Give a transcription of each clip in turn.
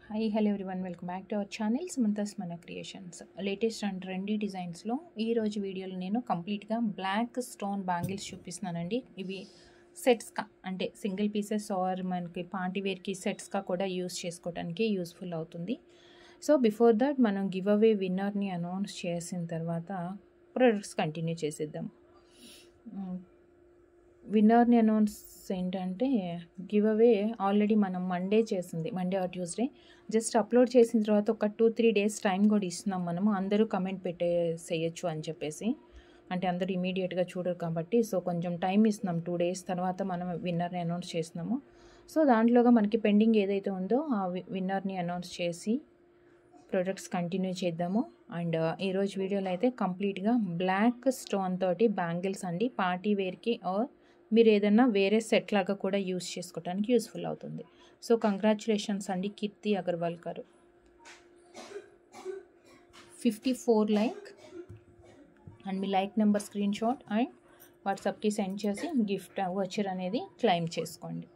High hello everyone welcome back to our channel సుమంతస్ మన creations latest and trendy డిజైన్స్లో ఈరోజు వీడియోలో నేను కంప్లీట్గా బ్లాక్ స్టోన్ బ్యాంగిల్స్ చూపిస్తున్నానండి ఇవి సెట్స్గా అంటే సింగిల్ పీసెస్ ఆర్ మనకి పార్టీ వేర్కి సెట్స్గా కూడా యూస్ చేసుకోవడానికి యూస్ఫుల్ అవుతుంది సో బిఫోర్ దట్ మనం గివ్ అవే విన్నర్ని అనౌన్స్ చేసిన తర్వాత ప్రొడక్ట్స్ కంటిన్యూ చేసేద్దాం విన్నర్ని అనౌన్స్ ఏంటంటే గివ్ అవే ఆల్రెడీ మనం మండే చేసింది Monday or Tuesday just upload చేసిన తర్వాత ఒక టూ త్రీ డేస్ టైం కూడా ఇస్తున్నాం మనము అందరూ కమెంట్ పెట్టేసేయచ్చు అని చెప్పేసి అంటే అందరూ ఇమీడియట్గా చూడరు కాబట్టి సో కొంచెం టైం ఇస్తున్నాం టూ డేస్ తర్వాత మనం విన్నర్ని అనౌన్స్ చేస్తున్నాము సో దాంట్లోగా మనకి పెండింగ్ ఏదైతే ఉందో ఆ విన్నర్ని అనౌన్స్ చేసి ప్రొడక్ట్స్ కంటిన్యూ చేద్దాము అండ్ ఈరోజు వీడియోలో అయితే కంప్లీట్గా బ్లాక్ స్టోన్ తోటి బ్యాంగిల్స్ అండి పార్టీ వేర్కి ఆర్ మీరు ఏదైనా వేరే సెట్ లాగా కూడా యూస్ చేసుకోవడానికి యూస్ఫుల్ అవుతుంది సో కంగ్రాచులేషన్స్ అండి కీర్తి అగర్వాల్ గారు ఫిఫ్టీ ఫోర్ లైక్ అండ్ మీ like number screenshot and వాట్సాప్కి సెండ్ చేసి గిఫ్ట్ వచ్చర్ అనేది క్లెయిమ్ చేసుకోండి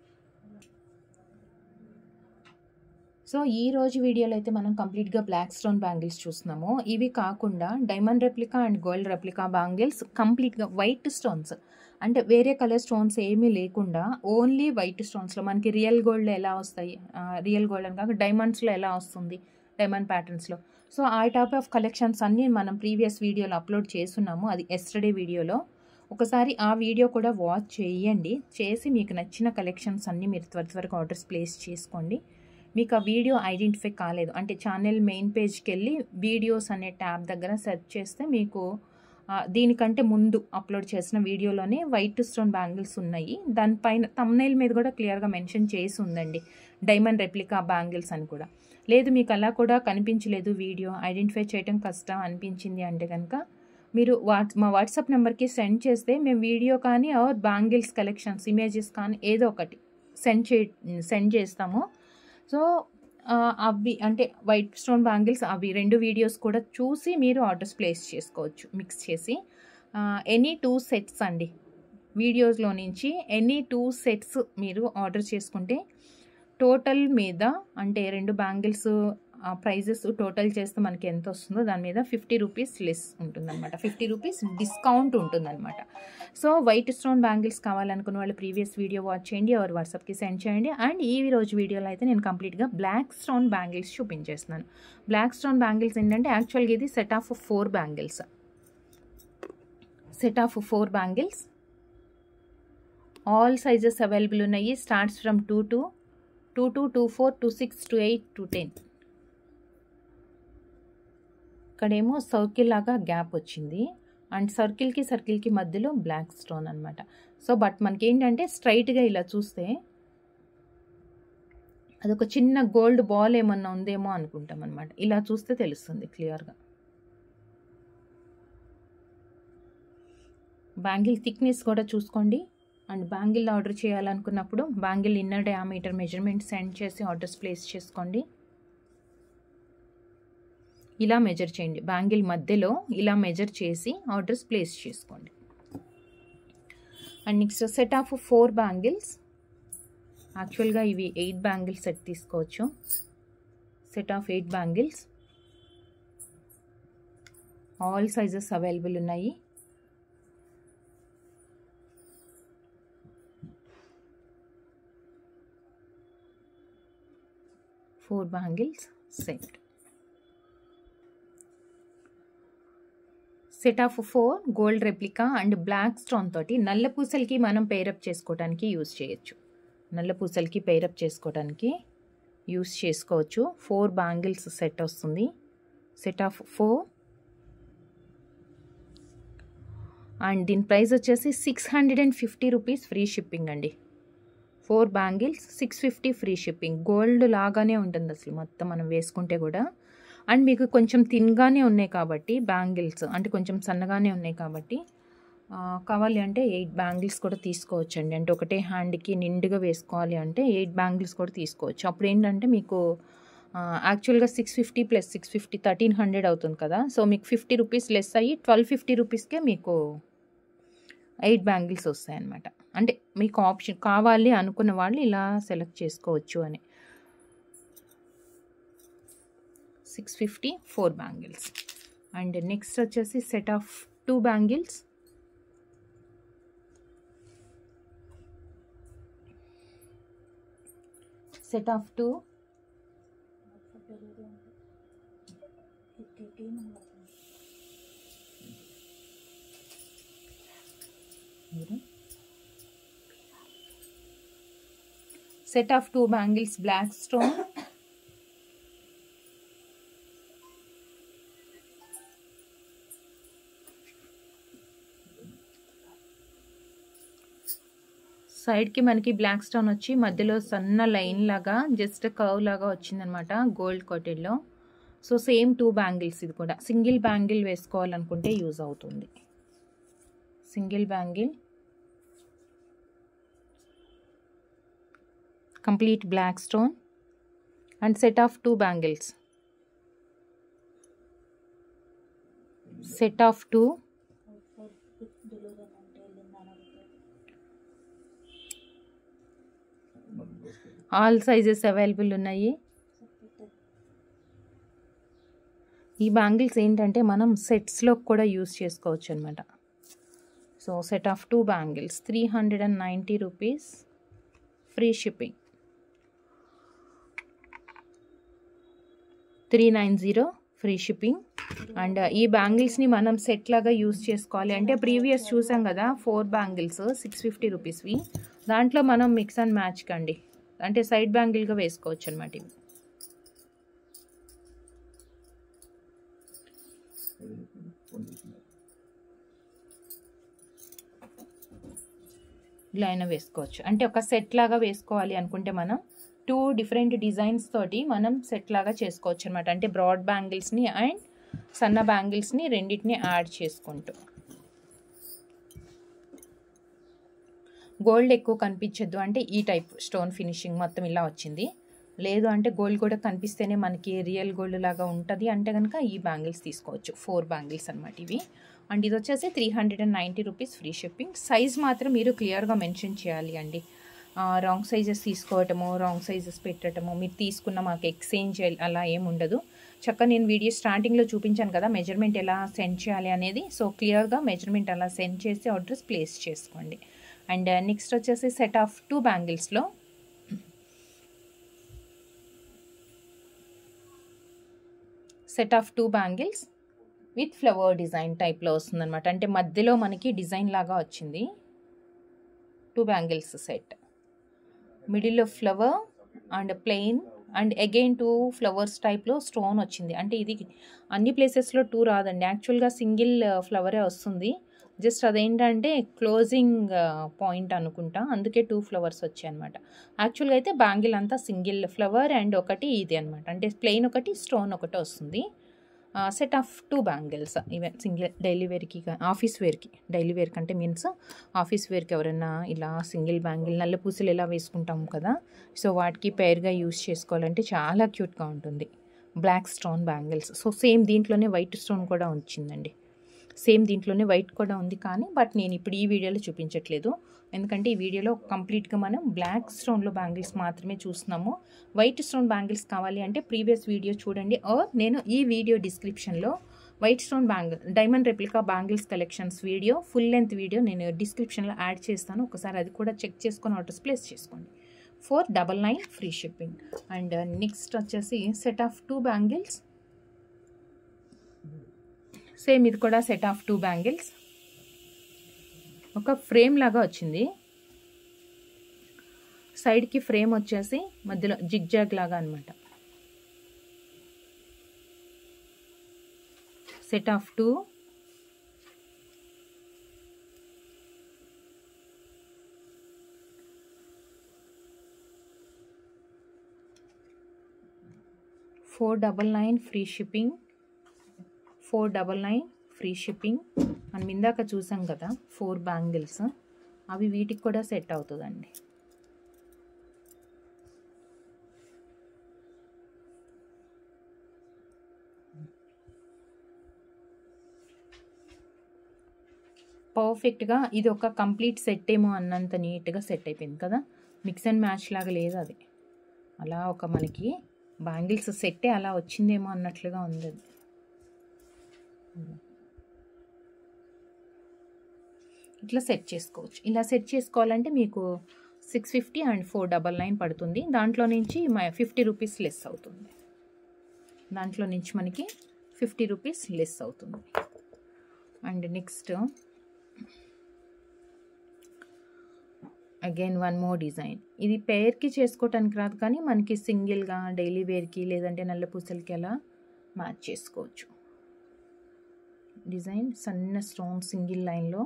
సో ఈ రోజు వీడియోలో అయితే మనం కంప్లీట్గా బ్లాక్ స్టోన్ బ్యాంగిల్స్ చూస్తున్నాము ఇవి కాకుండా diamond replica and gold replica bangles కంప్లీట్గా వైట్ స్టోన్స్ అంటే వేరే కలర్ స్టోన్స్ ఏమీ లేకుండా ఓన్లీ వైట్ స్టోన్స్లో మనకి రియల్ గోల్డ్ ఎలా వస్తాయి రియల్ గోల్డ్ అని కాక డైమండ్స్లో ఎలా వస్తుంది డైమండ్ ప్యాటర్న్స్లో సో ఆ టైప్ ఆఫ్ కలెక్షన్స్ అన్నీ మనం ప్రీవియస్ వీడియోలో అప్లోడ్ చేస్తున్నాము అది ఎస్టర్డే వీడియోలో ఒకసారి ఆ వీడియో కూడా వాచ్ చేయండి చేసి మీకు నచ్చిన కలెక్షన్స్ అన్నీ మీరు త్వర త్వరగా ఆర్డర్స్ ప్లేస్ చేసుకోండి మీకు ఆ వీడియో ఐడెంటిఫై కాలేదు అంటే ఛానల్ మెయిన్ పేజ్కి వెళ్ళి వీడియోస్ అనే ట్యాబ్ దగ్గర సెర్చ్ చేస్తే మీకు దీనికంటే ముందు అప్లోడ్ చేసిన వీడియోలోనే వైట్ స్టోన్ బ్యాంగిల్స్ ఉన్నాయి దానిపైన తమ్నైల్ మీద కూడా క్లియర్గా మెన్షన్ చేసి ఉందండి డైమండ్ రెప్లికా బ్యాంగిల్స్ అని కూడా లేదు మీకు అలా కూడా కనిపించలేదు వీడియో ఐడెంటిఫై చేయడం కష్టం అనిపించింది అంటే కనుక మీరు వాట్స్ మా వాట్సాప్ నెంబర్కి సెండ్ చేస్తే మేము వీడియో కానీ ఆర్ బ్యాంగిల్స్ కలెక్షన్స్ ఇమేజెస్ కానీ ఏదో ఒకటి సెండ్ చే సెండ్ చేస్తాము సో అవి అంటే వైట్ స్టోన్ బ్యాంగిల్స్ అవి రెండు వీడియోస్ కూడా చూసి మీరు ఆర్డర్స్ ప్లేస్ చేసుకోవచ్చు మిక్స్ చేసి ఎనీ టూ సెట్స్ అండి వీడియోస్లో నుంచి ఎనీ టూ సెట్స్ మీరు ఆర్డర్ చేసుకుంటే టోటల్ మీద అంటే రెండు బ్యాంగిల్స్ ప్రైజెస్ టోటల్ చేస్తే మనకి ఎంత వస్తుందో దాని మీద ఫిఫ్టీ రూపీస్ లెస్ ఉంటుందన్నమాట ఫిఫ్టీ రూపీస్ డిస్కౌంట్ ఉంటుందన్నమాట సో వైట్ స్టోన్ బ్యాంగిల్స్ కావాలనుకున్న వాళ్ళు ప్రీవియస్ వీడియో వాచ్ చేయండి ఎవరు వాట్సాప్కి సెండ్ చేయండి అండ్ ఈ రోజు వీడియోలో అయితే నేను కంప్లీట్గా బ్లాక్ స్టోన్ బ్యాంగిల్స్ చూపించేస్తున్నాను బ్లాక్ స్టోన్ బ్యాంగిల్స్ ఏంటంటే యాక్చువల్గా ఇది set of four bangles set of four bangles all sizes available ఉన్నాయి starts from two two two two two four two six two eight two ten ఇక్కడేమో circle లాగా gap వచ్చింది and సర్కిల్కి సర్కిల్కి మధ్యలో బ్లాక్ స్టోన్ అనమాట సో బట్ మనకి ఏంటంటే స్ట్రైట్గా ఇలా చూస్తే అదొక చిన్న గోల్డ్ బాల్ ఏమన్నా ఉందేమో అనుకుంటాం అనమాట ఇలా చూస్తే తెలుస్తుంది క్లియర్గా బ్యాంగిల్ థిక్నెస్ కూడా చూసుకోండి అండ్ బ్యాంగిల్ ఆర్డర్ చేయాలనుకున్నప్పుడు bangle inner diameter measurement send చేసి ఆర్డర్స్ ప్లేస్ చేసుకోండి ఇలా మెజర్ చేయండి బ్యాంగిల్ మధ్యలో ఇలా మెజర్ చేసి ఆర్డర్స్ ప్లేస్ చేసుకోండి and next set of four bangles యాక్చువల్గా ఇవి ఎయిట్ బ్యాంగిల్స్ సెట్ తీసుకోవచ్చు set of eight bangles all sizes available ఉన్నాయి four bangles set set of four gold replica and black stone తోటి నల్ల పూసలకి మనం పేరప్ చేసుకోవడానికి యూస్ చేయొచ్చు నల్ల పూసలకి పేరప్ చేసుకోవడానికి యూస్ చేసుకోవచ్చు ఫోర్ బ్యాంగిల్స్ సెట్ వస్తుంది సెట్ ఆఫ్ ఫోర్ అండ్ దీని ప్రైస్ వచ్చేసి six hundred and fifty rupees free shipping అండి four bangles six fifty free shipping gold లాగానే ఉంటుంది అసలు మొత్తం మనం వేసుకుంటే కూడా అండ్ మీకు కొంచెం థిన్గానే ఉన్నాయి కాబట్టి బ్యాంగిల్స్ అంటే కొంచెం సన్నగానే ఉన్నాయి కాబట్టి కావాలి అంటే ఎయిట్ బ్యాంగిల్స్ కూడా తీసుకోవచ్చు అండి అంటే ఒకటే హ్యాండ్కి నిండుగా వేసుకోవాలి అంటే ఎయిట్ బ్యాంగిల్స్ కూడా తీసుకోవచ్చు అప్పుడు ఏంటంటే మీకు యాక్చువల్గా six fifty plus six fifty thirteen hundred అవుతుంది కదా సో మీకు ఫిఫ్టీ రూపీస్ లెస్ అయ్యి ట్వెల్వ్ ఫిఫ్టీ రూపీస్కే మీకు ఎయిట్ బ్యాంగిల్స్ వస్తాయన్నమాట అంటే మీకు ఆప్షన్ కావాలి అనుకున్న వాళ్ళు ఇలా సెలెక్ట్ చేసుకోవచ్చు అని six fifty four bangles and next వచ్చేసి set of two bangles set of two set of two bangles black stone సైడ్కి మనకి బ్లాక్ స్టోన్ వచ్చి మధ్యలో సన్న లైన్ లాగా జస్ట్ కర్వ్ లాగా వచ్చిందనమాట గోల్డ్ కోటెడ్లో సో సేమ్ టూ బ్యాంగిల్స్ ఇది కూడా సింగిల్ బ్యాంగిల్ వేసుకోవాలనుకుంటే యూజ్ అవుతుంది single bangle complete black stone and set of two bangles set of two all sizes available ఉన్నాయి ఈ బ్యాంగిల్స్ ఏంటంటే మనం సెట్స్లో కూడా యూస్ చేసుకోవచ్చు అనమాట so set of two bangles three hundred and ninety rupees free shipping three nine zero free shipping and ఈ బ్యాంగిల్స్ని మనం సెట్ లాగా యూస్ చేసుకోవాలి అంటే ప్రీవియస్ చూసాం కదా ఫోర్ బ్యాంగిల్స్ సిక్స్ ఫిఫ్టీ రూపీస్వి దాంట్లో మనం మిక్స్ అండ్ మ్యాచ్ కండి అంటే సైడ్ బ్యాంగిల్గా వేసుకోవచ్చు అనమాట ఇవి ఇలా అయినా వేసుకోవచ్చు అంటే ఒక సెట్ లాగా వేసుకోవాలి అనుకుంటే మనం టూ డిఫరెంట్ డిజైన్స్ తోటి మనం సెట్ లాగా చేసుకోవచ్చు అనమాట అంటే బ్రాడ్ బ్యాంగిల్స్ని అండ్ సన్న బ్యాంగిల్స్ని రెండింటిని యాడ్ చేసుకుంటూ గోల్డ్ ఎక్కువ కనిపించద్దు అంటే ఈ టైప్ స్టోన్ ఫినిషింగ్ మొత్తం ఇలా వచ్చింది లేదు అంటే గోల్డ్ కూడా కనిపిస్తేనే మనకి రియల్ గోల్డ్ లాగా ఉంటుంది అంటే కనుక ఈ బ్యాంగిల్స్ తీసుకోవచ్చు ఫోర్ బ్యాంగిల్స్ అనమాట ఇవి అండ్ ఇది వచ్చేసి three hundred and ninety rupees free shipping size మాత్రం మీరు క్లియర్గా మెన్షన్ చేయాలి అండి రాంగ్ సైజెస్ తీసుకోవటము రాంగ్ సైజెస్ పెట్టడము మీరు తీసుకున్న మాకు ఎక్స్చేంజ్ అలా ఏం ఉండదు చక్కగా నేను వీడియో స్టార్టింగ్లో చూపించాను కదా మెజర్మెంట్ ఎలా సెండ్ చేయాలి అనేది సో క్లియర్గా మెజర్మెంట్ అలా సెండ్ చేసి అడ్రస్ ప్లేస్ చేసుకోండి అండ్ నెక్స్ట్ వచ్చేసి సెట్ ఆఫ్ టూ బ్యాంగిల్స్లో set of two bangles with flower design టైప్లో వస్తుందన్నమాట అంటే మధ్యలో మనకి డిజైన్ లాగా వచ్చింది టూ బ్యాంగిల్స్ సెట్ మిడిల్లో flower and plain and again two flowers టైప్లో స్టోన్ వచ్చింది అంటే ఇది అన్ని ప్లేసెస్లో టూ రాదండి యాక్చువల్గా సింగిల్ ఫ్లవరే వస్తుంది జస్ట్ అదేంటంటే క్లోజింగ్ పాయింట్ అనుకుంటా అందుకే టూ ఫ్లవర్స్ వచ్చాయి అనమాట యాక్చువల్గా అయితే బ్యాంగిల్ అంతా సింగిల్ ఫ్లవర్ అండ్ ఒకటి ఇది అనమాట అంటే ప్లెయిన్ ఒకటి స్టోన్ ఒకటి వస్తుంది set of two bangles even single daily వేర్కి ఆఫీస్ వేర్కి డైలీ వేర్ కంటే మీన్స్ ఆఫీస్ వేర్కి ఎవరైనా ఇలా సింగిల్ బ్యాంగిల్ నల్ల పూసలు ఎలా వేసుకుంటాము కదా సో వాటికి పేర్గా యూస్ చేసుకోవాలంటే చాలా క్యూట్గా ఉంటుంది black stone bangles so same దీంట్లోనే వైట్ స్టోన్ కూడా వచ్చిందండి సేమ్ దీంట్లోనే వైట్ కూడా ఉంది కానీ బట్ నేను ఇప్పుడు ఈ వీడియోలో చూపించట్లేదు ఎందుకంటే ఈ వీడియోలో కంప్లీట్గా మనం బ్లాక్ స్టోన్లో బ్యాంగిల్స్ మాత్రమే చూస్తున్నాము వైట్ స్టోన్ బ్యాంగిల్స్ కావాలి అంటే ప్రీవియస్ వీడియో చూడండి ఆర్ నేను ఈ వీడియో డిస్క్రిప్షన్లో white stone bangle diamond replica bangles collections video full length video నేను డిస్క్రిప్షన్లో యాడ్ చేస్తాను ఒకసారి అది కూడా చెక్ చేసుకొని ఆర్డర్స్ ప్లేస్ చేసుకోండి four double nine free shipping and next వచ్చేసి set of two bangles same ఇది కూడా సెట్ ఆఫ్ టూ బ్యాంగిల్స్ ఒక ఫ్రేమ్ లాగా వచ్చింది సైడ్కి ఫ్రేమ్ వచ్చేసి మధ్యలో జిగ్జాగ్ లాగా అనమాట set of two four double nine free shipping four double nine free shipping మనం ఇందాక చూసాం కదా ఫోర్ బ్యాంగిల్స్ అవి వీటికి కూడా సెట్ అవుతుందండి పర్ఫెక్ట్గా ఇది ఒక కంప్లీట్ సెట్ ఏమో అన్నంత నీట్గా సెట్ అయిపోయింది కదా మిక్స్ అండ్ మ్యాచ్ లాగా లేదు అది అలా ఒక మనకి బ్యాంగిల్స్ సెట్టే అలా వచ్చిందేమో అన్నట్లుగా ఉంది అది. ఇట్లా సెట్ చేసుకోవచ్చు ఇలా సెట్ చేసుకోవాలంటే మీకు six fifty and four double nine పడుతుంది దాంట్లో నుంచి ఫిఫ్టీ రూపీస్ లెస్ అవుతుంది దాంట్లో నుంచి మనకి ఫిఫ్టీ రూపీస్ లెస్ అవుతుంది and next again one more design ఇది పేర్కి చేసుకోవటానికి రాదు కానీ మనకి సింగిల్గా డైలీ వేర్కి లేదంటే నల్ల పూసలకి అలా మ్యాచ్ చేసుకోవచ్చు డిజైన్ సన్న స్టోన్ సింగిల్ లైన్లో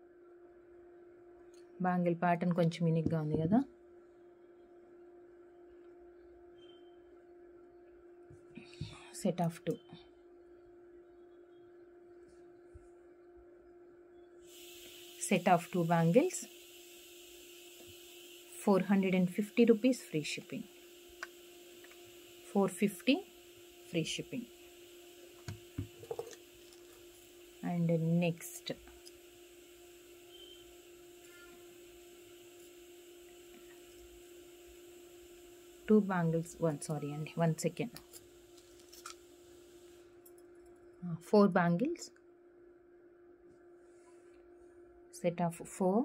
బ్యాంగిల్ ప్యాటర్న్ కొంచెం యూనిక్గా ఉంది కదా set of two set of two bangles four hundred and fifty rupees free shipping four fifty free shipping and next two bangles one sorry అండి one second four bangles set of four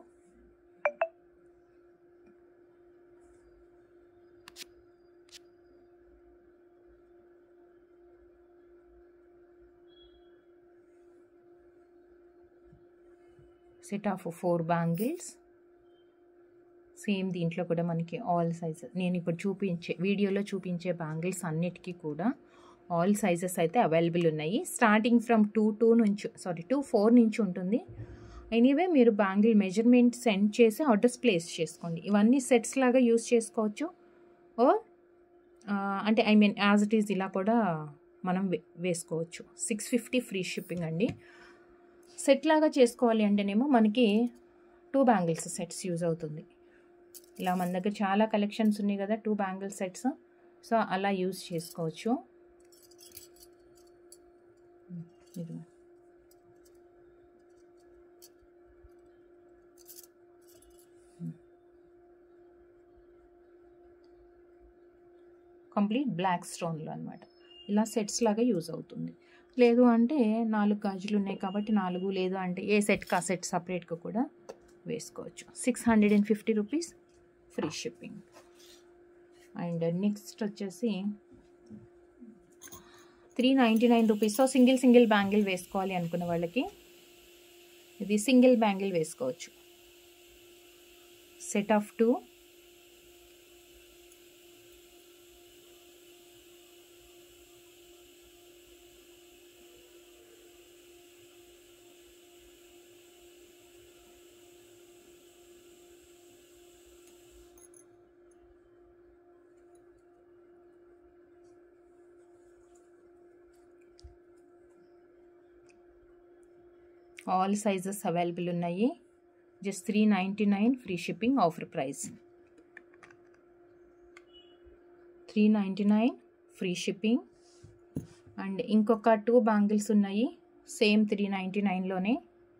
set of four bangles same దీంట్లో కూడా మనకి all sizes నేను ఇప్పుడు చూపించే వీడియోలో చూపించే bangles అన్నిటికీ కూడా ఆల్ సైజెస్ అయితే అవైలబుల్ ఉన్నాయి స్టార్టింగ్ ఫ్రమ్ టూ టూ నుంచి సారీ టూ ఫోర్ నుంచి ఉంటుంది ఎనీవే మీరు బ్యాంగిల్ మెజర్మెంట్ సెండ్ చేసి ఆర్డర్స్ ప్లేస్ చేసుకోండి ఇవన్నీ సెట్స్ లాగా యూస్ చేసుకోవచ్చు ఓర్ అంటే I mean as it is ఇలా కూడా మనం వేసుకోవచ్చు సిక్స్ ఫిఫ్టీ ఫ్రీ షిప్పింగ్ అండి సెట్ లాగా చేసుకోవాలి అంటేనేమో మనకి టూ బ్యాంగిల్స్ సెట్స్ యూజ్ అవుతుంది ఇలా మన దగ్గర చాలా కలెక్షన్స్ ఉన్నాయి కదా టూ బ్యాంగిల్ సెట్స్ సో అలా యూజ్ చేసుకోవచ్చు ఇది కంప్లీట్ బ్లాక్ స్టోన్లో అనమాట ఇలా సెట్స్ లాగా యూజ్ అవుతుంది లేదు అంటే నాలుగు గాజులు ఉన్నాయి కాబట్టి నాలుగు లేదు అంటే ఏ సెట్కి ఆ సెట్ సపరేట్గా కూడా వేసుకోవచ్చు six hundred and fifty rupees free shipping and next వచ్చేసి three ninety nine rupees single single bangle వేసుకోవాలి అనుకున్న వాళ్ళకి ఇది సింగిల్ బ్యాంగిల్ వేసుకోవచ్చు set of two all sizes available ఉన్నాయి just three ninety nine free shipping offer price three ninety nine free shipping and ఇంకొక two bangles ఉన్నాయి same three ninety నైన్లోనే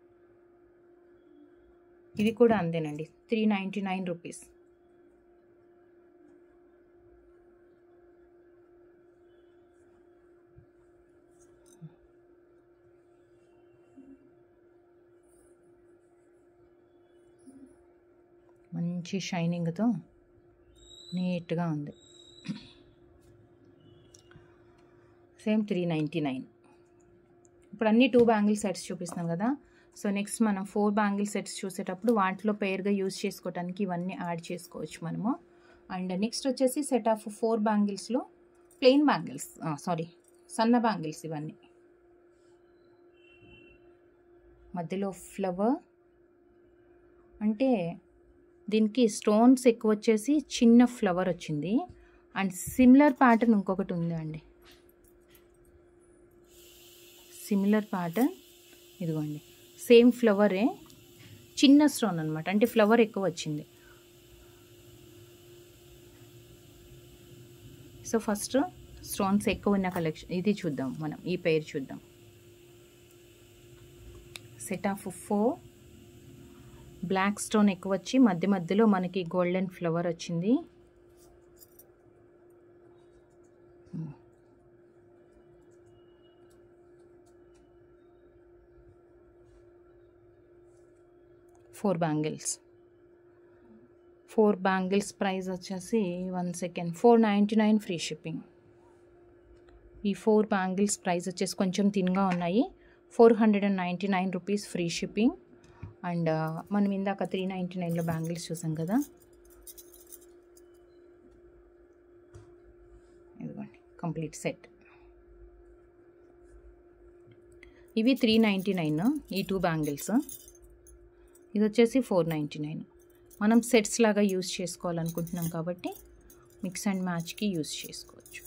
ఇది కూడా అంతేనండి త్రీ నైంటీ నైన్ రూపీస్ మంచి షైనింగ్తో నీట్గా ఉంది సేమ్ త్రీ నైంటీ నైన్ ఇప్పుడు అన్ని టూ బ్యాంగిల్ సెట్స్ చూపిస్తున్నాం కదా సో నెక్స్ట్ మనం ఫోర్ బ్యాంగిల్ సెట్స్ చూసేటప్పుడు వాటిలో పేరుగా యూజ్ చేసుకోవడానికి ఇవన్నీ యాడ్ చేసుకోవచ్చు మనము అండ్ నెక్స్ట్ వచ్చేసి సెట్ ఆఫ్ ఫోర్ బ్యాంగిల్స్లో ప్లెయిన్ బ్యాంగిల్స్ సారీ సన్న బ్యాంగిల్స్ ఇవన్నీ మధ్యలో ఫ్లవర్ అంటే దీనికి స్టోన్స్ ఎక్కువ వచ్చేసి చిన్న ఫ్లవర్ వచ్చింది అండ్ సిమిలర్ ప్యాటర్న్ ఇంకొకటి ఉంది అండి సిమిలర్ ప్యాటర్న్ ఇదిగోండి సేమ్ ఫ్లవరే చిన్న స్టోన్ అనమాట అంటే ఫ్లవర్ ఎక్కువ వచ్చింది సో ఫస్ట్ స్టోన్స్ ఎక్కువ ఉన్న కలెక్షన్ ఇది చూద్దాం మనం ఈ పేరు చూద్దాం set of four black stone ఎక్కువ వచ్చి మధ్య మధ్యలో మనకి గోల్డెన్ ఫ్లవర్ వచ్చింది four bangles four bangles price వచ్చేసి one second four ninety nine free shipping ఈ ఫోర్ బ్యాంగిల్స్ ప్రైస్ వచ్చేసి కొంచెం థిన్గా ఉన్నాయి four hundred and ninety nine rupees free shipping and మనం ఇందాక త్రీ నైంటీ నైన్లో బ్యాంగిల్స్ చూసాం కదా ఇదిగోండి కంప్లీట్ సెట్ ఇవి త్రీ నైంటీ నైన్ ఈ టూ బ్యాంగిల్స్ ఇది వచ్చేసి ఫోర్ నైంటీ నైన్ మనం సెట్స్ లాగా యూస్ చేసుకోవాలనుకుంటున్నాం కాబట్టి మిక్స్ అండ్ మ్యాచ్కి యూస్ చేసుకోవచ్చు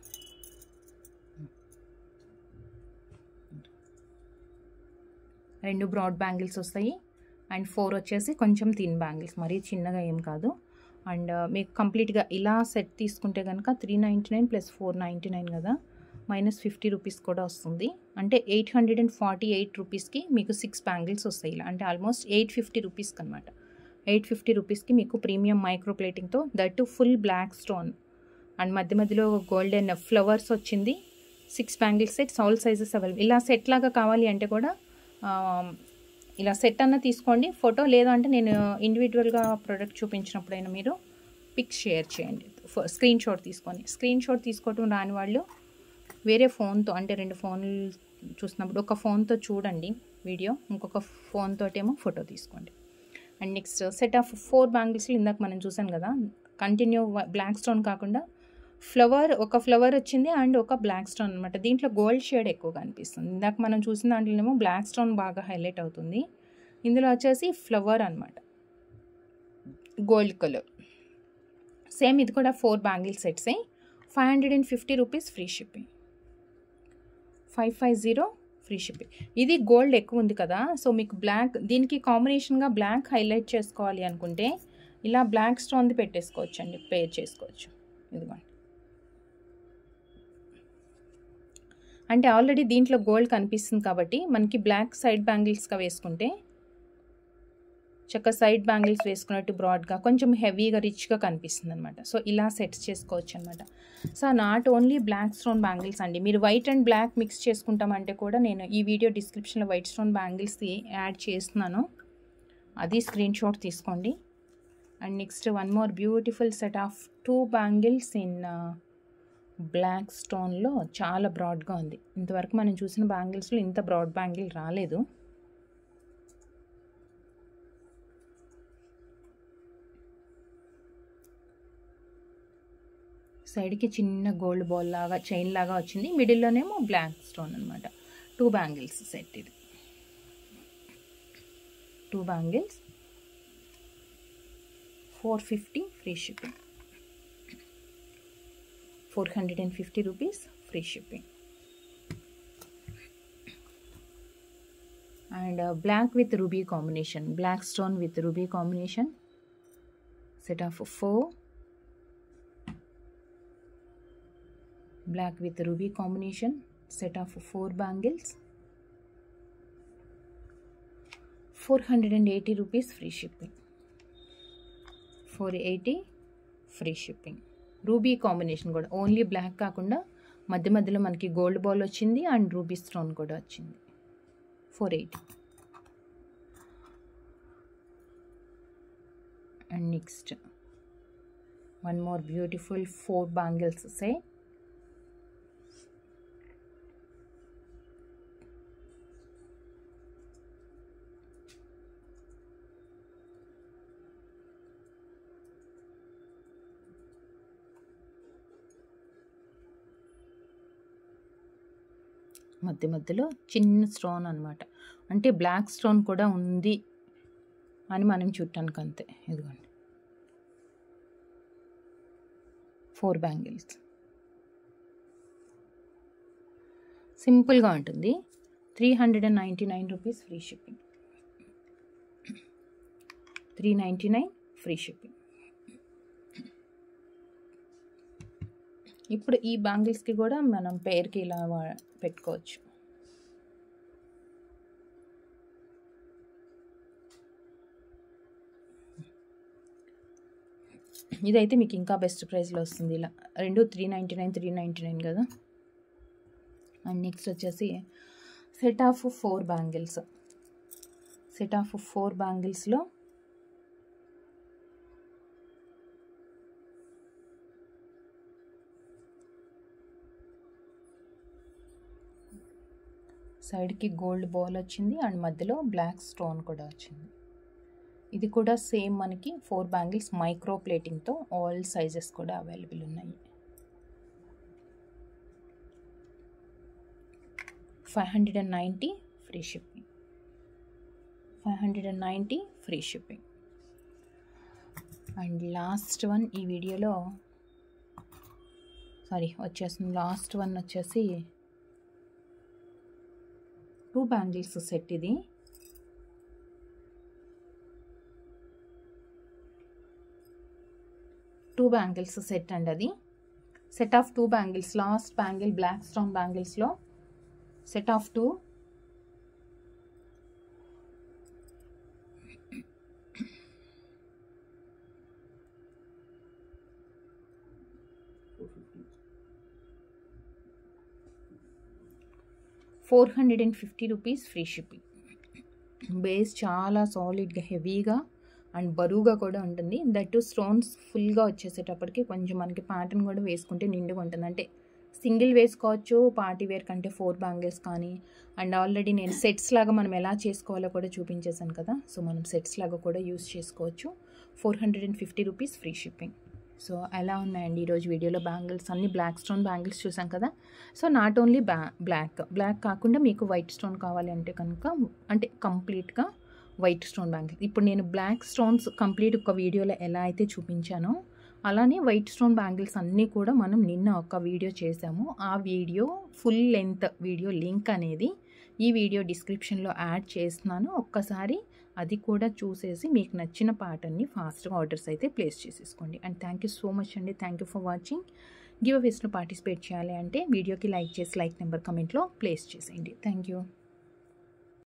రెండు బ్రాడ్ బ్యాంగిల్స్ వస్తాయి అండ్ ఫోర్ వచ్చేసి కొంచెం థిన్ బ్యాంగిల్స్ మరీ చిన్నగా ఏం కాదు అండ్ మీకు కంప్లీట్గా ఇలా సెట్ తీసుకుంటే కనుక three ninety nine plus four ninety nine కదా మైనస్ ఫిఫ్టీ రూపీస్ కూడా వస్తుంది అంటే eight hundred and forty eight రూపీస్కి మీకు సిక్స్ బ్యాంగిల్స్ వస్తాయి ఇలా అంటే ఆల్మోస్ట్ ఎయిట్ ఫిఫ్టీ రూపీస్కి అనమాట ఎయిట్ ఫిఫ్టీ రూపీస్కి మీకు ప్రీమియం మైక్రో ప్లేటింగ్తో that full black stone and మధ్య మధ్యలో గోల్డెన్ ఫ్లవర్స్ వచ్చింది six bangles sets all sizes available ఇలా సెట్ లాగా కావాలి అంటే కూడా ఇలా సెట్ అన్న తీసుకోండి ఫోటో లేదంటే నేను ఇండివిజువల్గా ప్రోడక్ట్ చూపించినప్పుడైనా మీరు పిక్స్ షేర్ చేయండి స్క్రీన్ షాట్ తీసుకొని స్క్రీన్ షాట్ తీసుకోవటం రాని వాళ్ళు వేరే ఫోన్తో అంటే రెండు ఫోన్లు చూసినప్పుడు ఒక ఫోన్తో చూడండి వీడియో ఇంకొక ఫోన్ తోటేమో ఫోటో తీసుకోండి and next set of four బ్యాంగిల్స్లో ఇందాక మనం చూసాం కదా కంటిన్యూ బ్లాక్ స్టోన్ కాకుండా ఫ్లవర్ ఒక ఫ్లవర్ వచ్చింది అండ్ ఒక బ్లాక్ స్టోన్ అనమాట దీంట్లో గోల్డ్ షేడ్ ఎక్కువగా అనిపిస్తుంది ఇందాక మనం చూసిన దాంట్లోనేమో బ్లాక్ స్టోన్ బాగా హైలైట్ అవుతుంది ఇందులో వచ్చేసి ఫ్లవర్ అనమాట గోల్డ్ కలర్ సేమ్ ఇది కూడా ఫోర్ బ్యాంగిల్ సెట్సే five hundred and fifty rupees free shipping five five zero free shipping ఇది గోల్డ్ ఎక్కువ ఉంది కదా సో మీకు బ్లాక్ దీనికి కాంబినేషన్గా బ్లాక్ హైలైట్ చేసుకోవాలి అనుకుంటే ఇలా బ్లాక్ స్టోన్ది పెట్టేసుకోవచ్చు అండి పేర్ చేసుకోవచ్చు ఇదిగోండి అంటే ఆల్రెడీ దీంట్లో గోల్డ్ కనిపిస్తుంది కాబట్టి మనకి బ్లాక్ సైడ్ బ్యాంగిల్స్గా వేసుకుంటే చక్క సైడ్ బ్యాంగిల్స్ వేసుకున్నట్టు బ్రాడ్గా కొంచెం హెవీగా రిచ్గా కనిపిస్తుంది అనమాట సో ఇలా సెట్స్ చేసుకోవచ్చు అనమాట so not only black stone bangles అండి మీరు వైట్ అండ్ బ్లాక్ మిక్స్ చేసుకుంటామంటే కూడా నేను ఈ వీడియో డిస్క్రిప్షన్లో వైట్ స్టోన్ బ్యాంగిల్స్ది యాడ్ చేస్తున్నాను అది స్క్రీన్ షాట్ తీసుకోండి and next one more beautiful set of two bangles in black స్టోన్లో చాలా బ్రాడ్గా ఉంది ఇంతవరకు మనం చూసిన బ్యాంగిల్స్లో ఇంత బ్రాడ్ బ్యాంగిల్ రాలేదు సైడ్కి చిన్న గోల్డ్ బాల్ లాగా చైన్ లాగా వచ్చింది మిడిల్లోనేమో బ్లాక్ స్టోన్ అనమాట టూ బ్యాంగిల్స్ సెట్ ఇది two bangles four fifty free shipping four hundred and fifty rupees free shipping and black with ruby combination black stone with ruby combination set of four black with ruby combination set of four bangles 480 rupees free shipping 480 free shipping ruby combination కూడా only black కాకుండా మధ్య మధ్యలో మనకి gold ball వచ్చింది and ruby stone కూడా వచ్చింది four eighty and next one more beautiful four bangles సే మధ్య మధ్యలో చిన్న స్టోన్ అనమాట అంటే బ్లాక్ స్టోన్ కూడా ఉంది అని మనం చూడటానికి అంతే ఇదిగోండి ఫోర్ బ్యాంగిల్స్ సింపుల్గా ఉంటుంది three hundred and ninety nine rupees free shipping three ninety nine free shipping ఇప్పుడు ఈ బ్యాంగిల్స్కి కూడా మనం పేరుకి ఇలా పెట్టుకోవచ్చు ఇదైతే మీకు ఇంకా బెస్ట్ ప్రైస్లో వస్తుంది ఇలా రెండు three ninety nine three ninety nine కదా అండ్ నెక్స్ట్ వచ్చేసి set of four bangles set of four బ్యాంగిల్స్లో సైడ్కి గోల్డ్ బాల్ వచ్చింది అండ్ మధ్యలో బ్లాక్ స్టోన్ కూడా వచ్చింది ఇది కూడా సేమ్ మనకి ఫోర్ బ్యాంగిల్స్ మైక్రో ప్లేటింగ్తో ఆల్ సైజెస్ కూడా అవైలబుల్ ఉన్నాయి five hundred and ninety free shipping five hundred and ninety free shipping and last one ఈ వీడియోలో సారీ వచ్చేసింది లాస్ట్ వన్ వచ్చేసి టూ బ్యాంగిల్స్ సెట్ ఇది టూ బ్యాంగిల్స్ సెట్ అండి అది set of two bangles last bangle black stone బ్యాంగిల్స్లో set of two four hundred and fifty rupees free shipping base చాలా సాలిడ్గా హెవీగా అండ్ బరువుగా కూడా ఉంటుంది దట్ స్టోన్స్ ఫుల్గా వచ్చేసేటప్పటికి కొంచెం మనకి ప్యాటర్న్ కూడా వేసుకుంటే నిండుగా ఉంటుంది అంటే సింగిల్ వేసుకోవచ్చు పార్టీ వేర్ కంటే ఫోర్ బ్యాంగిల్స్ కానీ అండ్ ఆల్రెడీ నేను సెట్స్ లాగా మనం ఎలా చేసుకోవాలో కూడా చూపించేశాను కదా సో మనం సెట్స్ లాగా కూడా యూస్ చేసుకోవచ్చు four hundred and fifty rupees free shipping so ఎలా ఉన్నాయండి ఈరోజు వీడియోలో బ్యాంగిల్స్ అన్ని బ్లాక్ స్టోన్ బ్యాంగిల్స్ చూసాం కదా సో నాట్ ఓన్లీ బ్లా బ్లాక్ బ్లాక్ కాకుండా మీకు వైట్ స్టోన్ కావాలి అంటే కనుక అంటే కంప్లీట్గా వైట్ స్టోన్ బ్యాంగిల్ ఇప్పుడు నేను బ్లాక్ స్టోన్స్ కంప్లీట్ ఒక వీడియోలో ఎలా అయితే చూపించానో అలానే వైట్ స్టోన్ బ్యాంగిల్స్ అన్నీ కూడా మనం నిన్న ఒక వీడియో చేసాము ఆ video full length video link అనేది ఈ వీడియో డిస్క్రిప్షన్లో యాడ్ చేస్తున్నాను ఒక్కసారి అది కూడా చూసేసి మీకు నచ్చిన పాటని ఫాస్ట్గా ఆర్డర్స్ అయితే ప్లేస్ చేసేసుకోండి and thank you so much అండి థ్యాంక్ యూ ఫర్ వాచింగ్ గివ్ అవేస్లో పార్టిసిపేట్ చేయాలి అంటే వీడియోకి లైక్ చేసి లైక్ నెంబర్ కమెంట్లో ప్లేస్ చేసేయండి థ్యాంక్ యూ